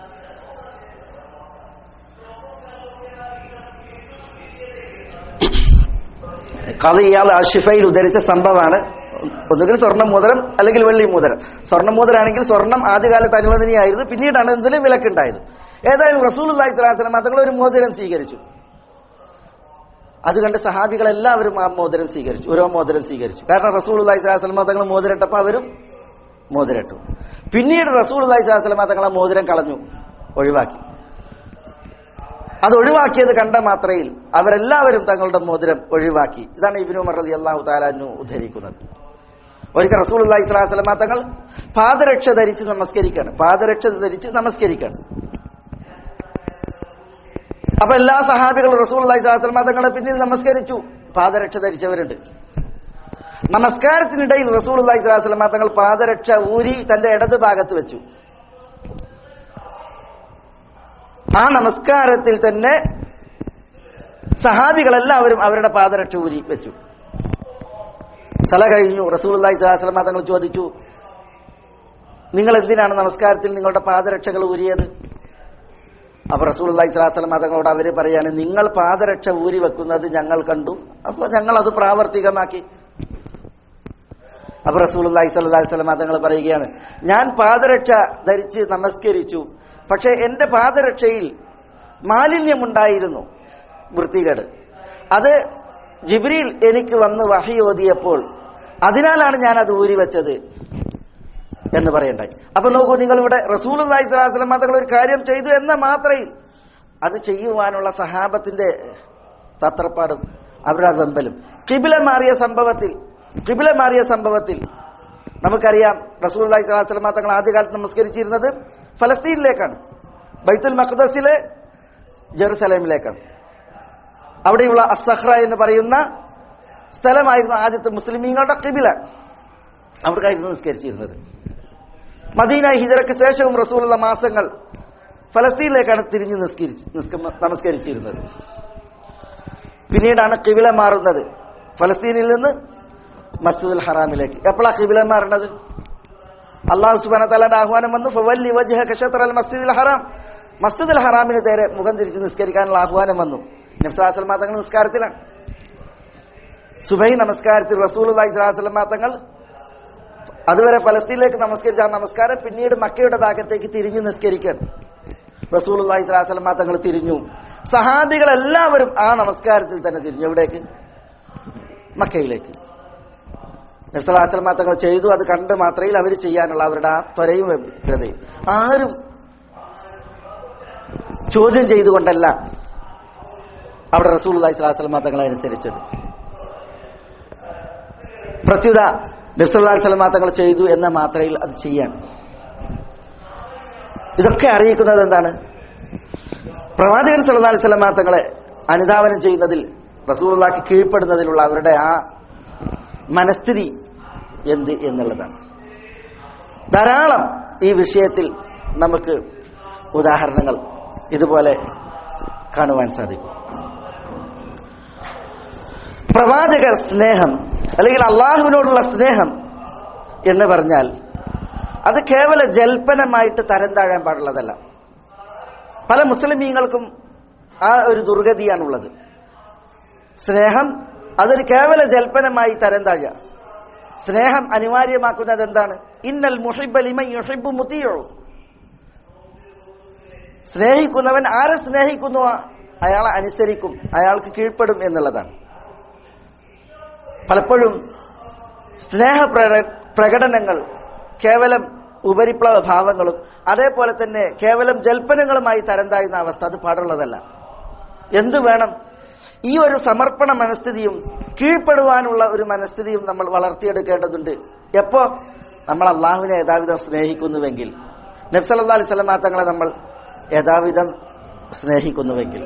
കഥ ഇയാൾ അഷിഫയിൽ ഉദ്ധരിച്ച സംഭവമാണ് ഒന്നുകിൽ സ്വർണ്ണ മോതിരം അല്ലെങ്കിൽ വെള്ളി മോതിരം സ്വർണ്ണ മോതിരാണെങ്കിൽ സ്വർണം ആദ്യകാലത്ത് അനുവദനീയായിരുന്നു പിന്നീടാണ് എന്തിനും വിലക്കുണ്ടായത് ഏതായാലും റസൂൽ അള്ളഹി സ്വലാസ്ലം തങ്ങൾ ഒരു മോതിരം സ്വീകരിച്ചു അത് കണ്ട് സഹാബികൾ എല്ലാവരും ആ മോതിരം സ്വീകരിച്ചു ഓരോ മോതിരം സ്വീകരിച്ചു കാരണം റസൂൽ അള്ളഹി സ്വലാസ്ലമ തങ്ങൾ മോതിരട്ടപ്പോൾ അവരും മോതിരട്ടു പിന്നീട് റസൂൽ അള്ളഹി സ്വലാസ്ലമ തങ്ങൾ ആ മോതിരം കളഞ്ഞു ഒഴിവാക്കി അത് ഒഴിവാക്കിയത് കണ്ട മാത്രയിൽ അവരെല്ലാവരും തങ്ങളുടെ മോതിരം ഒഴിവാക്കി ഇതാണ് ഇബിനു ഉമർ അലി അള്ളാഹു താലാനു ഉദ്ധരിക്കുന്നത് ഒരിക്കൽ റസൂൽ അള്ളഹി സ്വലാസ്ലമ തങ്ങൾ പാദരക്ഷ ധരിച്ച് നമസ്കരിക്കാണ് പാദരക്ഷ ധരിച്ച് നമസ്കരിക്കാണ് അപ്പൊ എല്ലാ സഹാബികളും റസൂൽ അള്ളഹി സ്വലാസ്ലമ തങ്ങളെ പിന്നിൽ നമസ്കരിച്ചു പാദരക്ഷ ധരിച്ചവരുണ്ട് നമസ്കാരത്തിനിടയിൽ റസൂൽ അള്ളഹി സ്വലാസ്ലമ തങ്ങൾ പാദരക്ഷ ഊരി തന്റെ ഇടത് ഭാഗത്ത് വെച്ചു ആ നമസ്കാരത്തിൽ തന്നെ സഹാബികളെല്ലാവരും അവരുടെ പാദരക്ഷ ഊരി വെച്ചു സല കഴിഞ്ഞു റസൂൽ അള്ളഹി സ്വലാസ്ലമ തങ്ങൾ ചോദിച്ചു നിങ്ങൾ എന്തിനാണ് നമസ്കാരത്തിൽ നിങ്ങളുടെ പാദരക്ഷകൾ ഊരിയത് അപ്പൊ റസൂൽ അള്ളഹി സ്വലാസ്ലമ തങ്ങളോട് അവര് പറയാണ് നിങ്ങൾ പാദരക്ഷ ഊരി വെക്കുന്നത് ഞങ്ങൾ കണ്ടു അപ്പൊ ഞങ്ങൾ അത് പ്രാവർത്തികമാക്കി അപ്പൊ റസൂൽ അള്ളഹി സ്വല്ലാഹി സ്വലമ തങ്ങൾ പറയുകയാണ് ഞാൻ പാദരക്ഷ ധരിച്ച് നമസ്കരിച്ചു പക്ഷെ എന്റെ പാദരക്ഷയിൽ മാലിന്യമുണ്ടായിരുന്നു വൃത്തികേട് അത് ജിബ്രീൽ എനിക്ക് വന്ന് വഹി ഓതിയപ്പോൾ അതിനാലാണ് ഞാൻ അത് ഊരി വെച്ചത് എന്ന് പറയണ്ടായി അപ്പൊ നോക്കൂ നിങ്ങൾ ഇവിടെ റസൂൽ അള്ളഹി സ്വലാസ്ലം തങ്ങൾ ഒരു കാര്യം ചെയ്തു എന്ന മാത്രയിൽ അത് ചെയ്യുവാനുള്ള സഹാബത്തിന്റെ തത്രപ്പാടും അവരുടെ വെമ്പലും കിബില മാറിയ സംഭവത്തിൽ കിബില മാറിയ സംഭവത്തിൽ നമുക്കറിയാം റസൂൽ അള്ളഹി സ്വലാസ്ലം തങ്ങൾ ആദ്യകാലത്ത് നമസ്കരിച്ചിരുന്നത് ഫലസ്തീനിലേക്കാണ് ബൈത്തുൽ മഖദസിലെ ജെറുസലേമിലേക്കാണ് അവിടെയുള്ള അസഹ്റ എന്ന് പറയുന്ന സ്ഥലമായിരുന്നു ആദ്യത്തെ മുസ്ലിമീങ്ങളുടെ കിബില അവിടേക്കായിരുന്നു നിസ്കരിച്ചിരുന്നത് മദീന ഹിജറയ്ക്ക് ശേഷവും റസൂലുള്ള മാസങ്ങൾ ഫലസ്തീനിലേക്കാണ് തിരിഞ്ഞ് നിസ്കരിച്ച് നിസ്ക- നമസ്കരിച്ചിരുന്നത് പിന്നീടാണ് കിബില മാറുന്നത് ഫലസ്തീനിൽ നിന്ന് മസ്ജിദുൽ ഹറാമിലേക്ക് എപ്പോഴാണ് കിബില മാറുന്നത് അള്ളാഹു സുബാന തലാന്റെ ആഹ്വാനം വന്നു ഫവല്ലി വജ്ഹക ഷത്റ അൽ മസ്ജിദുൽ ഹറാം മസ്ജിദുൽ ഹറാമിന് നേരെ മുഖം തിരിച്ച് നിസ്കരിക്കാനുള്ള ആഹ്വാനം വന്നു നബ്സാസ്ലമ തങ്ങൾ നിസ്കാരത്തിലാണ് സുബൈ നമസ്കാരത്തിൽ റസൂൽ ഇസ്ലാസ്ലമ തങ്ങൾ അതുവരെ ഫലസ്തീനിലേക്ക് നമസ്കരിച്ച ആ നമസ്കാരം പിന്നീട് മക്കയുടെ ഭാഗത്തേക്ക് തിരിഞ്ഞു നിസ്കരിക്കാൻ റസൂൽ ഇസ്ലാസ്ലമ തങ്ങൾ തിരിഞ്ഞു സഹാബികൾ എല്ലാവരും ആ നമസ്കാരത്തിൽ തന്നെ തിരിഞ്ഞു എവിടേക്ക് മക്കയിലേക്ക് നബ്സലാസ്ലമ തങ്ങൾ ചെയ്തു അത് കണ്ട് മാത്രമേ അവർ ചെയ്യാനുള്ള അവരുടെ ആ ത്വരയും വ്യഗ്രതയും ആരും ചോദ്യം ചെയ്തുകൊണ്ടല്ല അവിടെ റസൂൽ അള്ളാഹിസ്ലാസ്ലമ തങ്ങളെ അനുസരിച്ചത് പ്രത്യുത നബ്സല്ലാഹി സ്വലമ തങ്ങൾ ചെയ്തു എന്ന മാത്രയിൽ അത് ചെയ്യാൻ ഇതൊക്കെ അറിയിക്കുന്നത് എന്താണ് പ്രവാചകൻ സല്ലല്ലാഹു അലൈഹി വസല്ലമ തങ്ങളെ അനുധാവനം ചെയ്യുന്നതിൽ റസൂലുള്ളാഹിക്ക് കീഴ്പ്പെടുന്നതിലുള്ള അവരുടെ ആ മനസ്ഥിതി എന്ത് എന്നുള്ളതാണ് ധാരാളം ഈ വിഷയത്തിൽ നമുക്ക് ഉദാഹരണങ്ങൾ ഇതുപോലെ കാണുവാൻ സാധിക്കും പ്രവാചക സ്നേഹം അല്ലെങ്കിൽ അള്ളാഹുവിനോടുള്ള സ്നേഹം എന്ന് പറഞ്ഞാൽ അത് കേവല ജൽപ്പനമായിട്ട് തരം താഴാൻ പാടുള്ളതല്ല പല മുസ്ലിമീങ്ങൾക്കും ആ ഒരു ദുർഗതിയാണുള്ളത് സ്നേഹം അതൊരു കേവല ജൽപ്പനമായി തരം താഴുക സ്നേഹം അനിവാര്യമാക്കുന്നത് എന്താണ് ഇന്നൽ മുഹിബലിമ യുഹിബു മുത്തിയോ സ്നേഹിക്കുന്നവൻ ആരെ സ്നേഹിക്കുന്നു അയാളെ അനുസരിക്കും അയാൾക്ക് കീഴ്പ്പെടും എന്നുള്ളതാണ് പലപ്പോഴും സ്നേഹ പ്രകടനങ്ങൾ കേവലം ഉപരിപ്ലവ ഭാവങ്ങളും അതേപോലെ തന്നെ കേവലം ജൽപ്പനങ്ങളുമായി തരം താഴുന്ന അവസ്ഥ അത് പാടുള്ളതല്ല എന്തു വേണം ഈ ഒരു സമർപ്പണ മനസ്ഥിതിയും കീഴ്പ്പെടുവാനുള്ള ഒരു മനസ്ഥിതിയും നമ്മൾ വളർത്തിയെടുക്കേണ്ടതുണ്ട് എപ്പോ നമ്മൾ അള്ളാഹുവിനെ യഥാവിധം സ്നേഹിക്കുന്നുവെങ്കിൽ നബ്സല്ലാ അലൈഹി സ്വലമാ തങ്ങളെ നമ്മൾ യഥാവിധം സ്നേഹിക്കുന്നുവെങ്കിൽ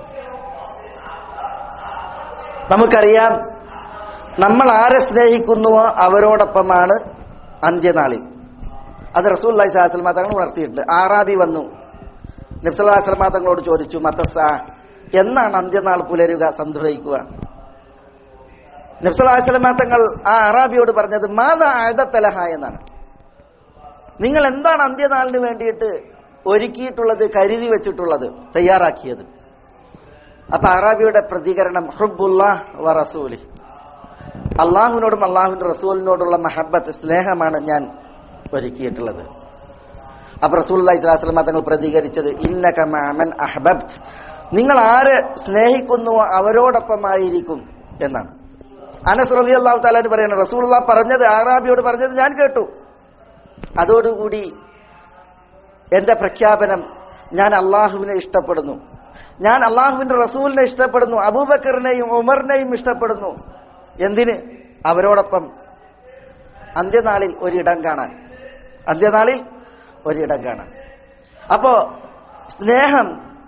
നമുക്കറിയാം നമ്മൾ ആരെ സ്നേഹിക്കുന്നുവോ അവരോടൊപ്പമാണ് അന്ത്യനാളിൽ അത് റസൂൽ അള്ളഹി സ്വലാസ്ലമ തങ്ങൾ ഉണർത്തിയിട്ടുണ്ട് ആറാബി വന്നു നബ്സല്ലാസ്ലമ തങ്ങളോട് ചോദിച്ചു മത്തസ എന്നാണ് അന്ത്യനാൾ പുലരുക സംഭവിക്കുക നബ്സല്ലാസ്ലമ തങ്ങൾ ആ അറാബിയോട് പറഞ്ഞത് മാതാ ആഴത്തലഹ എന്നാണ് നിങ്ങൾ എന്താണ് അന്ത്യനാളിന് വേണ്ടിയിട്ട് ഒരുക്കിയിട്ടുള്ളത് കരുതി വെച്ചിട്ടുള്ളത് തയ്യാറാക്കിയത് അപ്പൊ അറാബിയുടെ പ്രതികരണം ഹുബുല്ലാഹ് വ റസൂലി അള്ളാഹുവിനോടും അള്ളാഹുവിന്റെ റസൂലിനോടുള്ള മഹബത്ത് സ്നേഹമാണ് ഞാൻ ഒരുക്കിയിട്ടുള്ളത് അപ്പൊ റസൂൽ ഇസ്ലാസ്ലമ തങ്ങൾ പ്രതികരിച്ചത് ഇന്നക മാമൻ അഹബബ് നിങ്ങൾ ആര് സ്നേഹിക്കുന്നുവോ അവരോടൊപ്പമായിരിക്കും എന്നാണ് അനസ് റബി അള്ളാഹു താലാന് പറയുന്നത് റസൂൽ പറഞ്ഞത് ആറാബിയോട് പറഞ്ഞത് ഞാൻ കേട്ടു അതോടുകൂടി എന്റെ പ്രഖ്യാപനം ഞാൻ അള്ളാഹുവിനെ ഇഷ്ടപ്പെടുന്നു ഞാൻ അള്ളാഹുവിന്റെ റസൂലിനെ ഇഷ്ടപ്പെടുന്നു അബൂബക്കറിനെയും ഉമറിനെയും ഇഷ്ടപ്പെടുന്നു എന്തിന് അവരോടൊപ്പം അന്ത്യനാളിൽ ഒരിടം കാണാൻ അന്ത്യനാളിൽ ഒരിടം കാണാൻ അപ്പോ സ്നേഹം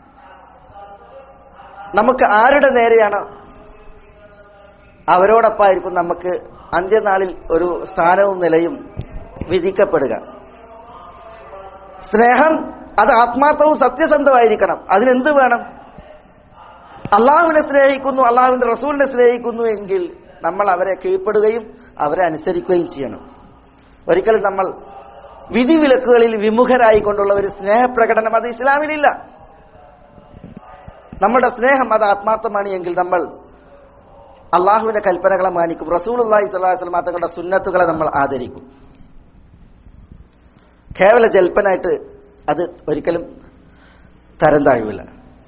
നമുക്ക് ആരുടെ നേരെയാണ് അവരോടൊപ്പമായിരിക്കും നമുക്ക് അന്ത്യനാളിൽ ഒരു സ്ഥാനവും നിലയും വിധിക്കപ്പെടുക സ്നേഹം അത് ആത്മാർത്ഥവും സത്യസന്ധമായിരിക്കണം അതിനെന്ത് വേണം അള്ളാഹുവിനെ സ്നേഹിക്കുന്നു അള്ളാഹുവിന്റെ റസൂലിനെ സ്നേഹിക്കുന്നു എങ്കിൽ നമ്മൾ അവരെ കീഴ്പ്പെടുകയും അവരെ അനുസരിക്കുകയും ചെയ്യണം ഒരിക്കലും നമ്മൾ വിധിവിലക്കുകളിൽ വിമുഖരായിക്കൊണ്ടുള്ള ഒരു സ്നേഹപ്രകടനം അത് ഇസ്ലാമിലില്ല നമ്മുടെ സ്നേഹം അത് ആത്മാർത്ഥമാണ് എങ്കിൽ നമ്മൾ അള്ളാഹുവിന്റെ കൽപ്പനകളെ മാനിക്കും റസൂൽ അള്ളാഹി സ്വലാസ്ലം തങ്ങളുടെ സുന്നത്തുകളെ നമ്മൾ ആദരിക്കും കേവല ജൽപ്പനായിട്ട് അത് ഒരിക്കലും തരം താഴുവില്ല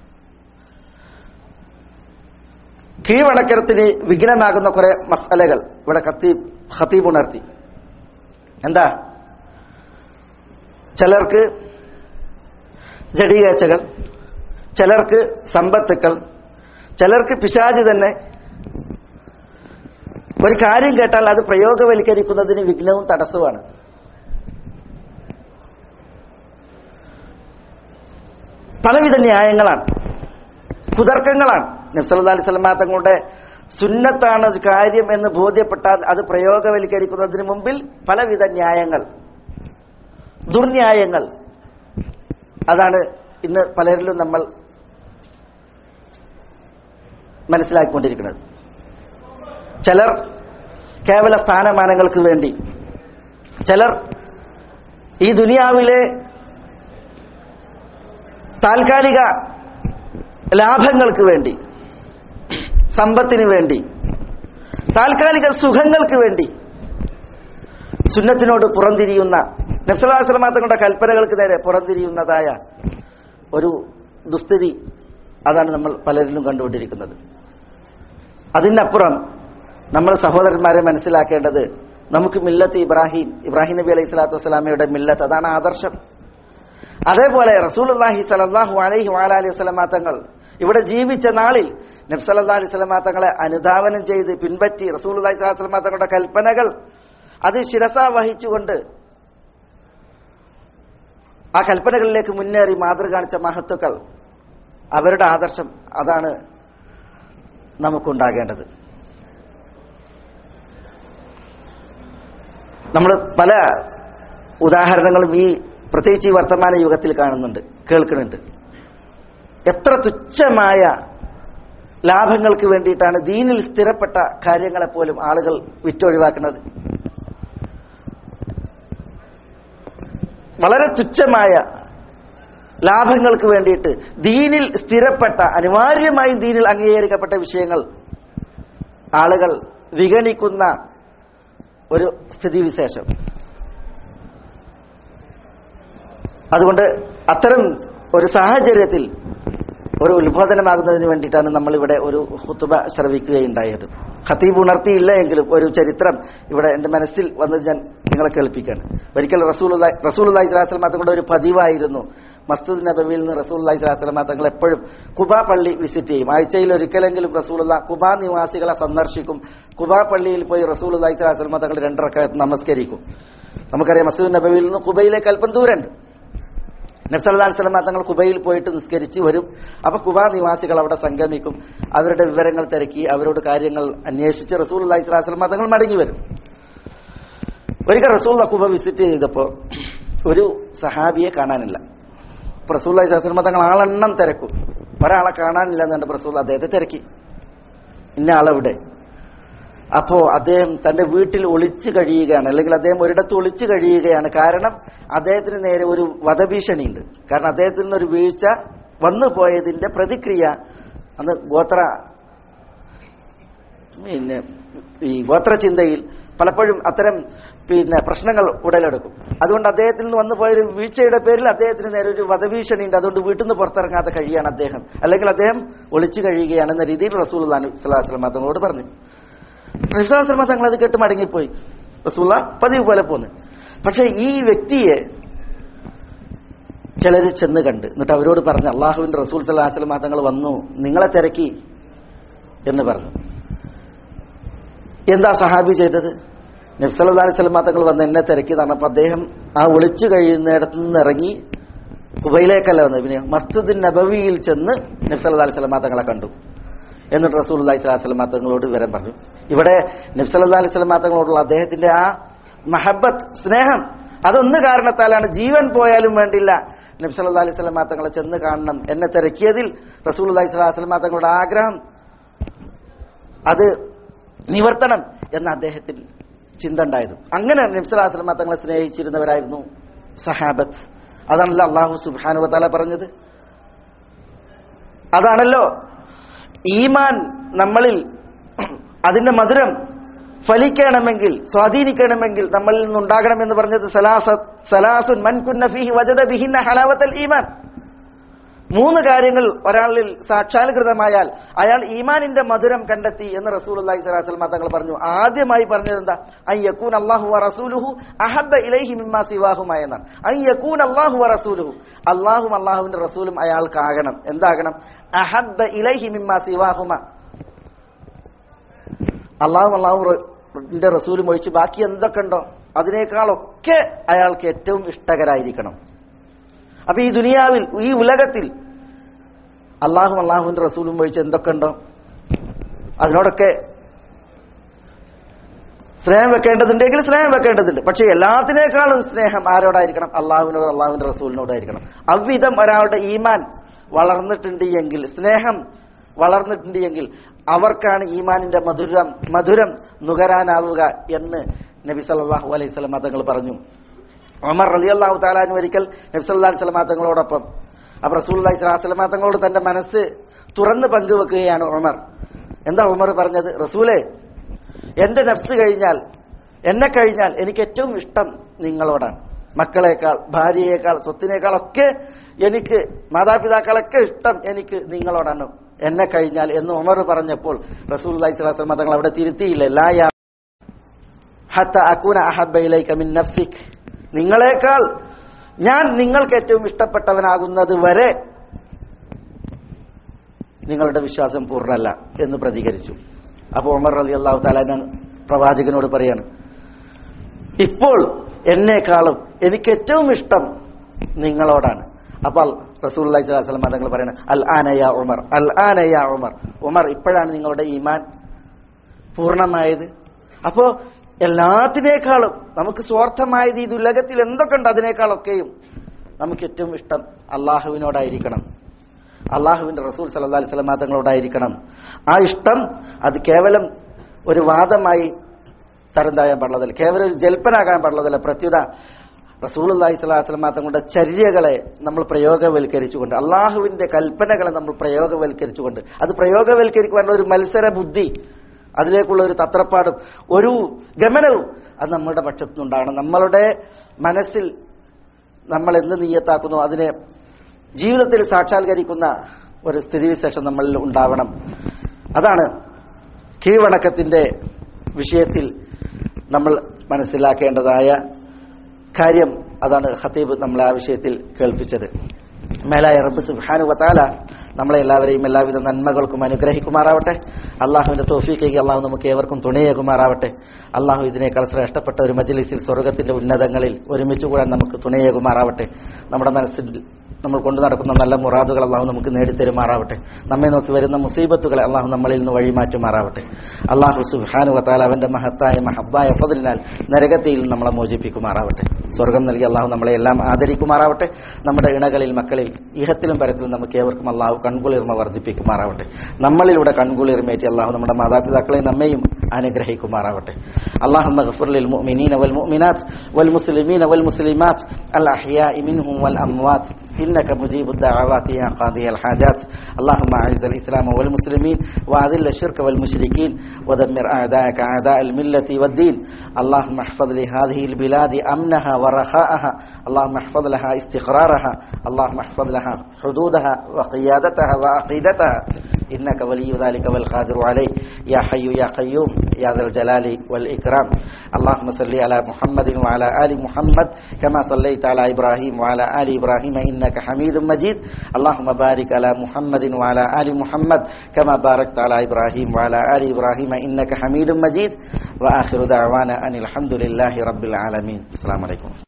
കീഴ്വണക്കരത്തിന് വിഘ്നമാകുന്ന കുറെ മസാലകൾ ഇവിടെ ഖത്തീബ് ഖത്തീബ് ഉണർത്തി എന്താ ചിലർക്ക് ജഡീകേച്ചകൾ ചിലർക്ക് സമ്പത്തുക്കൾ ചിലർക്ക് പിശാജ് തന്നെ ഒരു കാര്യം കേട്ടാൽ അത് പ്രയോഗവൽക്കരിക്കുന്നതിന് വിഘ്നവും തടസ്സവുമാണ് പലവിധ ന്യായങ്ങളാണ് കുതർക്കങ്ങളാണ് നബ്സല്ലാ അലൈഹി സ്വലമാ തങ്ങളുടെ സുന്നത്താണ് ഒരു കാര്യം എന്ന് ബോധ്യപ്പെട്ടാൽ അത് പ്രയോഗവൽക്കരിക്കുന്നതിന് മുമ്പിൽ പലവിധ ന്യായങ്ങൾ ദുർന്യായങ്ങൾ അതാണ് ഇന്ന് പലരിലും നമ്മൾ മനസ്സിലാക്കിക്കൊണ്ടിരിക്കുന്നത് ചിലർ കേവല സ്ഥാനമാനങ്ങൾക്ക് വേണ്ടി ചിലർ ഈ ദുനിയാവിലെ താൽക്കാലിക ലാഭങ്ങൾക്ക് വേണ്ടി സമ്പത്തിന് വേണ്ടി താൽക്കാലിക സുഖങ്ങൾക്ക് വേണ്ടി സുന്നത്തിനോട് പുറംതിരിയുന്ന നബ്സലാസ്ലമ തങ്ങളുടെ കൽപ്പനകൾക്ക് നേരെ പുറംതിരിയുന്നതായ ഒരു ദുസ്ഥിതി അതാണ് നമ്മൾ പലരിലും കണ്ടുകൊണ്ടിരിക്കുന്നത് അതിനപ്പുറം നമ്മൾ സഹോദരന്മാരെ മനസ്സിലാക്കേണ്ടത് നമുക്ക് മില്ലത്ത് ഇബ്രാഹിം ഇബ്രാഹിം നബി അലൈഹി സ്വലാത്തു വസ്സലാമയുടെ മില്ലത്ത് അതാണ് ആദർശം അതേപോലെ റസൂലുള്ളാഹി സലല്ലാഹു അലൈഹി വാലി വസ്ലമാ തങ്ങൾ ഇവിടെ ജീവിച്ച നാളിൽ നബ്സല്ലാ അലൈഹി സ്വലമാ തങ്ങളെ അനുധാവനം ചെയ്ത് പിൻപറ്റി റസൂൽ അലൈഹി സ്വലാസ്ലമാ തങ്ങളുടെ കൽപ്പനകൾ അത് ശിരസ വഹിച്ചുകൊണ്ട് ആ കൽപ്പനകളിലേക്ക് മുന്നേറി മാതൃ കാണിച്ച മഹത്വക്കൾ അവരുടെ ആദർശം അതാണ് നമുക്കുണ്ടാകേണ്ടത് നമ്മൾ പല ഉദാഹരണങ്ങളും ഈ പ്രത്യേകിച്ച് ഈ വർത്തമാന യുഗത്തിൽ കാണുന്നുണ്ട് കേൾക്കുന്നുണ്ട് എത്ര തുച്ഛമായ ലാഭങ്ങൾക്ക് വേണ്ടിയിട്ടാണ് ദീനിൽ സ്ഥിരപ്പെട്ട കാര്യങ്ങളെപ്പോലും ആളുകൾ വിറ്റൊഴിവാക്കുന്നത് വളരെ തുച്ഛമായ ലാഭങ്ങൾക്ക് വേണ്ടിയിട്ട് ദീനിൽ സ്ഥിരപ്പെട്ട അനിവാര്യമായും ദീനിൽ അംഗീകരിക്കപ്പെട്ട വിഷയങ്ങൾ ആളുകൾ വിഗണിക്കുന്ന ഒരു സ്ഥിതിവിശേഷം അതുകൊണ്ട് അത്തരം ഒരു സാഹചര്യത്തിൽ ഒരു ഉത്ബോധനമാകുന്നതിന് വേണ്ടിയിട്ടാണ് നമ്മളിവിടെ ഒരു ഹുത്തുബ ശ്രവിക്കുകയുണ്ടായത് ഖത്തീബ് ഉണർത്തിയില്ല എങ്കിലും ഒരു ചരിത്രം ഇവിടെ എൻ്റെ മനസ്സിൽ വന്നത് ഞാൻ നിങ്ങളെ കേൾപ്പിക്കുകയാണ് ഒരിക്കൽ റസൂൽ റസൂൽ അള്ളഹി സ്വലാസ്ലം തങ്ങളുടെ ഒരു പതിവായിരുന്നു മസ്ജിദ് നബവിയിൽ നിന്ന് റസൂൽ അള്ളഹി സ്വലാസ്ലം തങ്ങൾ എപ്പോഴും കുബാ പള്ളി വിസിറ്റ് ചെയ്യും ആഴ്ചയിൽ ഒരിക്കലെങ്കിലും റസൂലുള്ള കുബാ നിവാസികളെ സന്ദർശിക്കും കുബാ പള്ളിയിൽ പോയി റസൂൽ അള്ളഹി സ്വലാസ്ലം തങ്ങൾ രണ്ടരക്ക നമസ്കരിക്കും നമുക്കറിയാം മസ്ജിദ് നബവിയിൽ നിന്ന് കുബയിലേക്ക് അല്പം ദൂരമുണ്ട് നബ്സല്ലാ സ്വലമ തങ്ങൾ കുബയിൽ പോയിട്ട് നിസ്കരിച്ച് വരും അപ്പൊ കുബ നിവാസികൾ അവിടെ സംഗമിക്കും അവരുടെ വിവരങ്ങൾ തിരക്കി അവരോട് കാര്യങ്ങൾ അന്വേഷിച്ച് റസൂൽ അള്ളഹി സ്വലാസ്ലമ തങ്ങൾ മടങ്ങി വരും ഒരിക്കൽ റസൂൽ കുബ വിസിറ്റ് ചെയ്തപ്പോ ഒരു സഹാബിയെ കാണാനില്ല അപ്പൊ റസൂൽ അള്ളഹി സ്വലാസ്ലമ തങ്ങൾ ആളെണ്ണം തിരക്കും ഒരാളെ കാണാനില്ല എന്നുണ്ട് റസൂൽ അദ്ദേഹത്തെ തിരക്കി ഇന്ന ആളെവിടെ അപ്പോ അദ്ദേഹം തന്റെ വീട്ടിൽ ഒളിച്ചു കഴിയുകയാണ് അല്ലെങ്കിൽ അദ്ദേഹം ഒരിടത്ത് ഒളിച്ചു കഴിയുകയാണ് കാരണം അദ്ദേഹത്തിന് നേരെ ഒരു വധഭീഷണിയുണ്ട് കാരണം അദ്ദേഹത്തിൽ നിന്നൊരു വീഴ്ച വന്നു പോയതിന്റെ പ്രതിക്രിയ അന്ന് ഗോത്ര പിന്നെ ഈ ഗോത്രചിന്തയിൽ പലപ്പോഴും അത്തരം പിന്നെ പ്രശ്നങ്ങൾ ഉടലെടുക്കും അതുകൊണ്ട് അദ്ദേഹത്തിൽ നിന്ന് വന്നു പോയൊരു വീഴ്ചയുടെ പേരിൽ അദ്ദേഹത്തിന് നേരെ ഒരു വധഭീഷണിയുണ്ട് അതുകൊണ്ട് വീട്ടിൽ നിന്ന് പുറത്തിറങ്ങാതെ കഴിയാണ് അദ്ദേഹം അല്ലെങ്കിൽ അദ്ദേഹം ഒളിച്ചു കഴിയുകയാണെന്ന രീതിയിൽ റസൂൽ സ്വലാസ്ലം തങ്ങളോട് പറഞ്ഞു റസൂലാസ്ലമ തങ്ങൾ അത് കേട്ട് മടങ്ങിപ്പോയി റസൂല പതിവ് പോലെ പോന്ന് പക്ഷെ ഈ വ്യക്തിയെ ചിലർ ചെന്ന് കണ്ട് എന്നിട്ട് അവരോട് പറഞ്ഞു അള്ളാഹുവിന്റെ റസൂൽ സല്ലാസ്ലമ തങ്ങൾ വന്നു നിങ്ങളെ തിരക്കി എന്ന് പറഞ്ഞു എന്താ സഹാബി ചെയ്തത് നബ്സല്ലാ അലൈഹി സ്വലമ തങ്ങൾ വന്ന് എന്നെ തിരക്കി പറഞ്ഞപ്പോൾ അദ്ദേഹം ആ ഒളിച്ചു കഴിയുന്നിടത്ത് നിന്ന് ഇറങ്ങി കുബയിലേക്കല്ല വന്നത് പിന്നെ മസ്ജിദ് നബവിയിൽ ചെന്ന് നബ്സല്ലാ അലൈഹി സ്വലമ തങ്ങളെ കണ്ടു എന്നിട്ട് റസൂൽ അള്ളഹി സ്വലാസ്ലമ തങ്ങളോട് വിവരം പറഞ്ഞു ഇവിടെ നബ്സല്ലാ അലൈഹി സ്വലമ തങ്ങളോടുള്ള അദ്ദേഹത്തിന്റെ ആ മഹബത്ത് സ്നേഹം അതൊന്ന് കാരണത്താലാണ് ജീവൻ പോയാലും വേണ്ടില്ല നബ്സല്ലാ അലൈഹി സ്വലമ തങ്ങളെ ചെന്ന് കാണണം എന്നെ തിരക്കിയതിൽ റസൂൽ അള്ളഹി സ്വലാസ്ലമ തങ്ങളുടെ ആഗ്രഹം അത് നിവർത്തണം എന്ന അദ്ദേഹത്തിന് ചിന്ത ഉണ്ടായത് അങ്ങനെ നബ്സലാസ്ലമ തങ്ങളെ സ്നേഹിച്ചിരുന്നവരായിരുന്നു സഹാബത്ത് അതാണല്ലോ അള്ളാഹു സുബാനുവ തല പറഞ്ഞത് അതാണല്ലോ ഈമാൻ നമ്മളിൽ അതിന്റെ മധുരം ഫലിക്കണമെങ്കിൽ സ്വാധീനിക്കണമെങ്കിൽ നമ്മളിൽ നിന്നുണ്ടാകണമെന്ന് പറഞ്ഞത് സലാസുൻ മൻകുന്ന ഫീഹി വജദ ബിഹിന്ന ഹലാവത്തൽ ഈമാൻ മൂന്ന് കാര്യങ്ങൾ ഒരാളിൽ സാക്ഷാത്കൃതമായാൽ അയാൾ ഈമാനിന്റെ മധുരം കണ്ടെത്തി എന്ന് റസൂൽ അള്ളഹി സ്വലാസ്ലമ തങ്ങൾ പറഞ്ഞു ആദ്യമായി പറഞ്ഞത് എന്താ ഐ യക്കൂൻ അള്ളാഹു റസൂലുഹു അഹബ ഇലൈഹി മിമ്മ സിവാഹുമായെന്നാണ് ഐ യക്കൂൻ അള്ളാഹു റസൂലുഹു അള്ളാഹും അള്ളാഹുവിന്റെ റസൂലും അയാൾക്കാകണം എന്താകണം അഹബ ഇലൈഹി മിമ്മ സിവാഹുമ അള്ളാഹും അള്ളാഹുന്റെ റസൂലും ഒഴിച്ച് ബാക്കി എന്തൊക്കെ ഉണ്ടോ അതിനേക്കാളൊക്കെ അയാൾക്ക് ഏറ്റവും ഇഷ്ടകരായിരിക്കണം അപ്പൊ ഈ ദുനിയാവിൽ ഈ ഉലകത്തിൽ അള്ളാഹും അള്ളാഹുവിന്റെ റസൂലും ഒഴിച്ച് എന്തൊക്കെ ഉണ്ടോ അതിനോടൊക്കെ സ്നേഹം വെക്കേണ്ടതുണ്ടെങ്കിൽ സ്നേഹം വെക്കേണ്ടതുണ്ട് പക്ഷെ എല്ലാത്തിനേക്കാളും സ്നേഹം ആരോടായിരിക്കണം അള്ളാഹുവിനോട് അള്ളാഹുവിന്റെ റസൂലിനോടായിരിക്കണം അவ்விധം ഒരാളുടെ ഈമാൻ വളർന്നിട്ടുണ്ട് എങ്കിൽ സ്നേഹം വളർന്നിട്ടുണ്ട് എങ്കിൽ അവർക്കാണ് ഈമാനിന്റെ മധുരം മധുരം നുകരാനാവുക എന്ന് നബി സല്ലല്ലാഹു അലൈഹി സ്വലം തങ്ങൾ പറഞ്ഞു ഒമർ റലി അള്ളാഹു താലാനു ഒരിക്കൽ നബി സല്ലാ സ്വലമാ തങ്ങളോടൊപ്പം അപ്പൊ റസൂൽ സ്വലാസ്ലമ തങ്ങളോട് തന്റെ മനസ്സ് തുറന്ന് പങ്കുവെക്കുകയാണ് ഉമർ എന്താ ഉമർ പറഞ്ഞത് റസൂലെ എന്റെ നഫ്സ് കഴിഞ്ഞാൽ എന്നെ കഴിഞ്ഞാൽ എനിക്ക് ഏറ്റവും ഇഷ്ടം നിങ്ങളോടാണ് മക്കളെക്കാൾ ഭാര്യയേക്കാൾ സ്വത്തിനേക്കാൾ ഒക്കെ എനിക്ക് മാതാപിതാക്കളൊക്കെ ഇഷ്ടം എനിക്ക് നിങ്ങളോടാണ് എന്നെ കഴിഞ്ഞാൽ എന്ന് ഉമർ പറഞ്ഞപ്പോൾ റസൂൽ സ്വലാസ്ലമ തങ്ങൾ അവിടെ തിരുത്തിയില്ല ലായ ഹത്ത അക്കൂന അഹബയിലേക്ക് മിൻ നഫ്സിക് നിങ്ങളെക്കാൾ ഞാൻ നിങ്ങൾക്ക് ഏറ്റവും ഇഷ്ടപ്പെട്ടവനാകുന്നത് വരെ നിങ്ങളുടെ വിശ്വാസം പൂർണ്ണല്ല എന്ന് പ്രതികരിച്ചു അപ്പോൾ ഉമർ അലി അള്ളാഹു താലാന പ്രവാചകനോട് പറയാണ് ഇപ്പോൾ എന്നെക്കാളും എനിക്ക് ഏറ്റവും ഇഷ്ടം നിങ്ങളോടാണ് അപ്പോൾ റസൂൽ സ്വലം തങ്ങൾ പറയുന്നത് അൽ ആനയ ഉമർ അൽ ആനയ ഉമർ ഉമർ ഇപ്പോഴാണ് നിങ്ങളുടെ ഈമാൻ പൂർണ്ണമായത് അപ്പോ എല്ലാത്തിനേക്കാളും നമുക്ക് സ്വാർത്ഥമായത് ഈ ദുലകത്തിൽ എന്തൊക്കെ ഉണ്ട് അതിനേക്കാളൊക്കെയും നമുക്ക് ഏറ്റവും ഇഷ്ടം അള്ളാഹുവിനോടായിരിക്കണം അള്ളാഹുവിന്റെ റസൂൽ സല്ലാ അലൈഹി സ്വലമാ തങ്ങളോടായിരിക്കണം ആ ഇഷ്ടം അത് കേവലം ഒരു വാദമായി തരം താഴാൻ പാടുള്ളതല്ല കേവലം ഒരു ജൽപ്പനാകാൻ പാടുള്ളതല്ല പ്രത്യുത റസൂൽ അള്ളാഹി സ്വലാഹു വസ്ലമാ തങ്ങളുടെ ചര്യകളെ നമ്മൾ പ്രയോഗവൽക്കരിച്ചുകൊണ്ട് അള്ളാഹുവിന്റെ കൽപ്പനകളെ നമ്മൾ പ്രയോഗവൽക്കരിച്ചുകൊണ്ട് അത് പ്രയോഗവൽക്കരിക്കുവാനുള്ള ഒരു മത്സര ബുദ്ധി അതിലേക്കുള്ള ഒരു തത്രപ്പാടും ഒരു ഗമനവും അത് നമ്മളുടെ പക്ഷത്തുനിന്നുണ്ടാകണം നമ്മളുടെ മനസ്സിൽ നമ്മൾ എന്ത് നീയത്താക്കുന്നു അതിനെ ജീവിതത്തിൽ സാക്ഷാത്കരിക്കുന്ന ഒരു സ്ഥിതിവിശേഷം നമ്മളിൽ ഉണ്ടാവണം അതാണ് കീഴ്വണക്കത്തിന്റെ വിഷയത്തിൽ നമ്മൾ മനസ്സിലാക്കേണ്ടതായ കാര്യം അതാണ് ഖത്തീബ് നമ്മളെ ആ വിഷയത്തിൽ കേൾപ്പിച്ചത് മേലായ റബ്ബ് സുബ്ഹാനു വതാല നമ്മളെ എല്ലാവരെയും എല്ലാവിധ നന്മകൾക്കും അനുഗ്രഹിക്കുമാറാവട്ടെ അള്ളാഹുവിന്റെ തോഫീക്കേക്ക് അള്ളാഹു നമുക്ക് ഏവർക്കും തുണയേകുമാറാവട്ടെ അള്ളാഹു ഇതിനേക്കാൾ ശ്രേഷ്ഠപ്പെട്ട ഒരു മജ്ലിസിൽ സ്വർഗത്തിന്റെ ഉന്നതങ്ങളിൽ ഒരുമിച്ച് കൂടാൻ നമുക്ക് തുണയേകുമാറാവട്ടെ നമ്മുടെ മനസ്സിൽ നമ്മൾ കൊണ്ടു നടക്കുന്ന നല്ല മുറാദുകൾ അള്ളാഹു നമുക്ക് നേടിത്തരുമാറാവട്ടെ നമ്മെ നോക്കി വരുന്ന മുസീബത്തുകളെ അള്ളാഹു നമ്മളിൽ നിന്ന് വഴിമാറ്റുമാറാവട്ടെ അള്ളാഹു സുഹാനു വത്താൽ അവന്റെ മഹത്തായ മഹബായ പതിനാൽ നരകത്തിൽ നമ്മളെ മോചിപ്പിക്കുമാറാവട്ടെ സ്വർഗം നൽകി അള്ളാഹു നമ്മളെ എല്ലാം ആദരിക്കുമാറാവട്ടെ നമ്മുടെ ഇണകളിൽ മക്കളിൽ ഇഹത്തിലും പരത്തിലും നമുക്ക് ഏവർക്കും അള്ളാഹു കൺകുളിർമ വർദ്ധിപ്പിക്കുമാറാവട്ടെ നമ്മളിലൂടെ കൺകുളിർമേറ്റി അള്ളാഹു നമ്മുടെ മാതാപിതാക്കളെ നമ്മയും അനുഗ്രഹിക്കുമാറാവട്ടെ അള്ളാഹു للمؤمنين والمؤمنات والمسلمين والمسلمات الأحياء منهم والأموات إنك مجيب الدعوات يا قاضي الحاجات اللهم أعز الإسلام والمسلمين وأذل الشرك والمشركين ودمر أعداءك أعداء الملة والدين اللهم احفظ لهذه البلاد أمنها ورخاءها اللهم احفظ لها استقرارها اللهم احفظ لها حدودها وقيادتها وعقيدتها إنك ولي ذلك والقادر عليه يا حي يا قيوم يا ذا الجلال والإكرام اللهم صل على محمد وعلى آل محمد كما صليت على إبراهيم وعلى آل إبراهيم إنك حميد مجيد اللهم بارك على محمد وعلى آل محمد كما باركت على إبراهيم وعلى آل إبراهيم إنك حميد مجيد وآخر دعوانا أن الحمد لله رب العالمين السلام عليكم